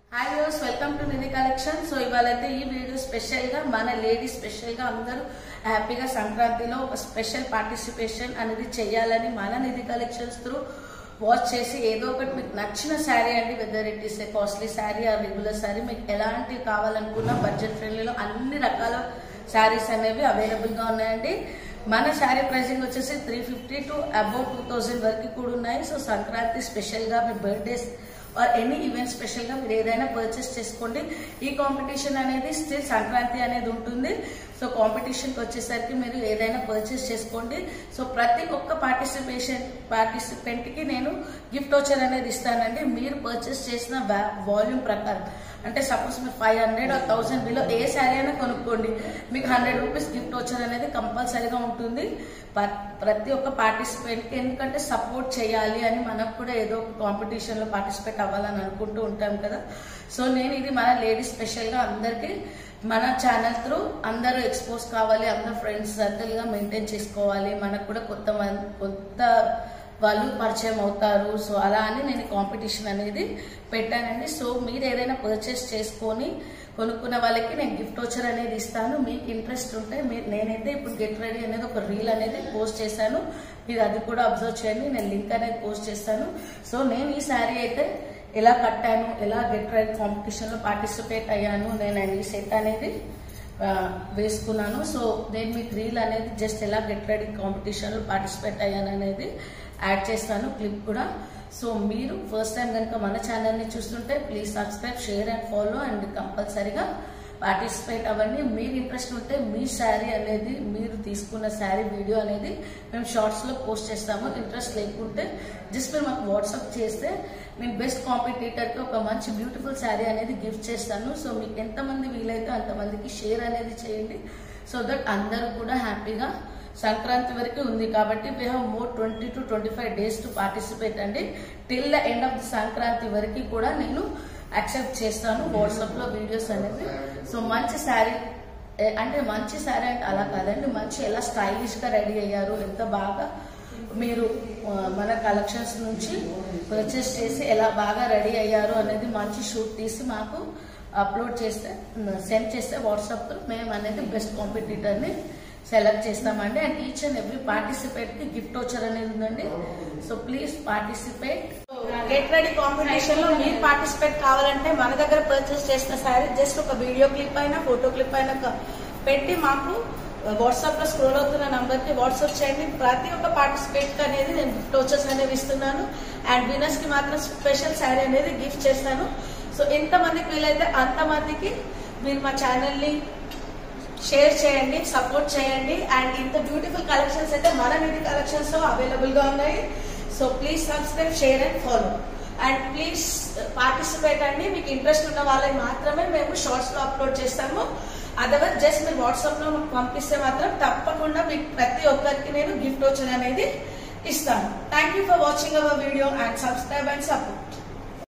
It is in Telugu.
hi views welcome to Nidhi collection so ఇవాళ అయితే ఈ వీడియో స్పెషల్ గా మన లేడీస్ స్పెషల్ గా అందరూ హ్యాపీగా సంక్రాంతిలో ఒక స్పెషల్ పార్టిసిపేషన్ అనేది చేయాలని మన నిధి కలెక్షన్స్ త్రూ వాచ్ చేసి ఏదో ఒకటి మీకు నచ్చిన శారీ అండి whether it is a costly saree ఆ రెగ్యులర్ శారీ మీకు ఎలాంటి కావాలనుకున్నా బడ్జెట్ ఫ్రెండ్లీలో అన్ని రకాల శారీస్ అనేవి అవైలబుల్ గా ఉన్నాయండి మన శారీ ప్రైసింగ్ వచ్చేసి three fifty to above two thousand వరకు కూడా ఉన్నాయి సో సంక్రాంతి స్పెషల్ గా మీ birthdays or any event special గా మీరు ఏదైనా పర్చేస్ చేసుకోండి ఈ కాంపిటీషన్ అనేది స్టిల్ సంక్రాంతి అనేది ఉంటుంది సో కాంపిటీషన్ కి వచ్చేసరికి మీరు ఏదైనా పర్చేస్ చేసుకోండి సో ప్రతి ఒక్క పార్టిసిపేషన్ పార్టిసిపెంట్ కి నేను గిఫ్ట్ వచ్చర్ అనేది ఇస్తానండి మీరు పర్చేస్ చేసిన వాల్యూమ్ ప్రకారం అంటే సపోజ్ మీరు five hundred or thousand below ఏ శారీ అయినా కొనుక్కోండి మీకు హండ్రెడ్ రూపీస్ గిఫ్ట్ వచ్చర్ అనేది కంపల్సరీగా ఉంటుంది ప- ప్రతి ఒక్క పార్టిసిపెంట్కి ఎందుకంటే సపోర్ట్ చేయాలి అని మనకు కూడా ఏదో ఒక కాంపిటీషన్లో పార్టిసిపేట్ అవ్వాలని అనుకుంటూ ఉంటాం కదా సో నేను ఇది మన లేడీస్ స్పెషల్గా అందరికీ మన ఛానల్ త్రూ అందరూ ఎక్స్పోజ్ కావాలి అందరూ ఫ్రెండ్స్ సర్కిల్గా మెయింటైన్ చేసుకోవాలి మనకు కూడా కొత్త మం- కొత్త వాళ్ళు పరిచయం అవుతారు సో అలా అని నేను కాంపిటీషన్ అనేది పెట్టానండి సో మీరు ఏదైనా పర్చేస్ చేసుకొని కొనుక్కున్న వాళ్ళకి నేను గిఫ్ట్ వచ్చర్ అనేది ఇస్తాను మీకు ఇంట్రెస్ట్ ఉంటే మీరు నేనైతే ఇప్పుడు గెట్ రెడీ అనేది ఒక రీల్ అనేది పోస్ట్ చేశాను మీరు అది కూడా అబ్జర్వ్ చేయండి నేను లింక్ అనేది పోస్ట్ చేస్తాను సో నేను ఈ శారీ అయితే ఎలా కట్టాను ఎలా గెట్ రెడీ కాంపిటీషన్లో పార్టిసిపేట్ అయ్యాను నేను ఈ సెట్ అనేది ఆ, వేసుకున్నాను సో నేను మీకు రీల్ అనేది జస్ట్ ఎలా గెట్ రెడీ కాంపిటీషన్లో పార్టిసిపేట్ అయ్యాను అనేది యాడ్ చేస్తాను క్లిప్ కూడా సో మీరు ఫస్ట్ టైం కనుక మన ఛానల్ని చూస్తుంటే please subscribe share and follow and కంపల్సరీగా పార్టిసిపేట్ అవ్వండి మీరు ఇంట్రెస్ట్ ఉంటే మీ శారీ అనేది మీరు తీసుకున్న శారీ వీడియో అనేది మేము షార్ట్స్లో పోస్ట్ చేస్తాము ఇంట్రెస్ట్ లేకుంటే జస్ట్ మీరు మాకు వాట్సాప్ చేస్తే నేను బెస్ట్ కాంపిటీటర్కి ఒక మంచి బ్యూటిఫుల్ శారీ అనేది గిఫ్ట్ చేస్తాను సో మీకు ఎంతమంది వీలైతే అంతమందికి షేర్ అనేది చేయండి సో దట్ అందరూ కూడా హ్యాపీగా సంక్రాంతి వరకు ఉంది కాబట్టి we have more twenty to twenty five days to participate అండి till the end of the Sankranti వరకు కూడా నేను యాక్సెప్ట్ చేస్తాను వాట్సాప్లో వీడియోస్ అనేది సో మంచి శారీ అంటే మంచి శారీ అంటే అలా కాదండి మంచి ఎలా స్టైలిష్గా రెడీ అయ్యారు ఎంత బాగా మీరు ఆ, మన కలెక్షన్స్ నుంచి పర్చేస్ చేసి ఎలా బాగా రెడీ అయ్యారు అనేది మంచి షూట్ తీసి మాకు అప్లోడ్ చేస్తే సెండ్ చేస్తే వాట్సాప్లో మేము అనేది బెస్ట్ కాంపిటీటర్ని సెలెక్ట్ చేస్తామండి and each and every participate కి గిఫ్ట్ వచ్చర్ అనేది ఉందండి so please participate get ready competition లో మీరు పార్టిసిపేట్ కావాలంటే మన దగ్గర పర్చేస్ చేసిన శారీ జస్ట్ ఒక వీడియో క్లిప్ అయినా ఫోటో క్లిప్ అయినా క- పెట్టి మాకు వాట్సాప్ లో స్క్రోల్ అవుతున్న నంబర్ కి వాట్సాప్ చేయండి ప్రతి ఒక్క పార్టిసిపేట్ కి అనేది నేను గిఫ్ట్ వచ్చర్స్ అనేవి ఇస్తున్నాను అండ్ వినర్స్ కి మాత్రం స్పెషల్ శారీ అనేది గిఫ్ట్ చేస్తాను సో ఎంత మందికి వీలైతే అంతమందికి మీరు మా ఛానల్ ని షేర్ చేయండి సపోర్ట్ చేయండి అండ్ ఇంత బ్యూటిఫుల్ కలెక్షన్స్ అయితే మన నిధి కలెక్షన్స్ లో అవైలబుల్ గా ఉన్నాయి so please subscribe share and follow and please participate అండి మీకు ఇంట్రెస్ట్ ఉన్న వాళ్ళని మాత్రమే మేము షార్ట్స్ లో అప్లోడ్ చేస్తాము అదర్వైజ్ జస్ట్ మీరు వాట్సాప్ లో మాకు పంపిస్తే మాత్రం తప్పకుండా మీకు ప్రతి ఒక్కరికి నేను గిఫ్ట్ వచ్చర్ అనేది ఇస్తాను thank you for watching our video and subscribe and support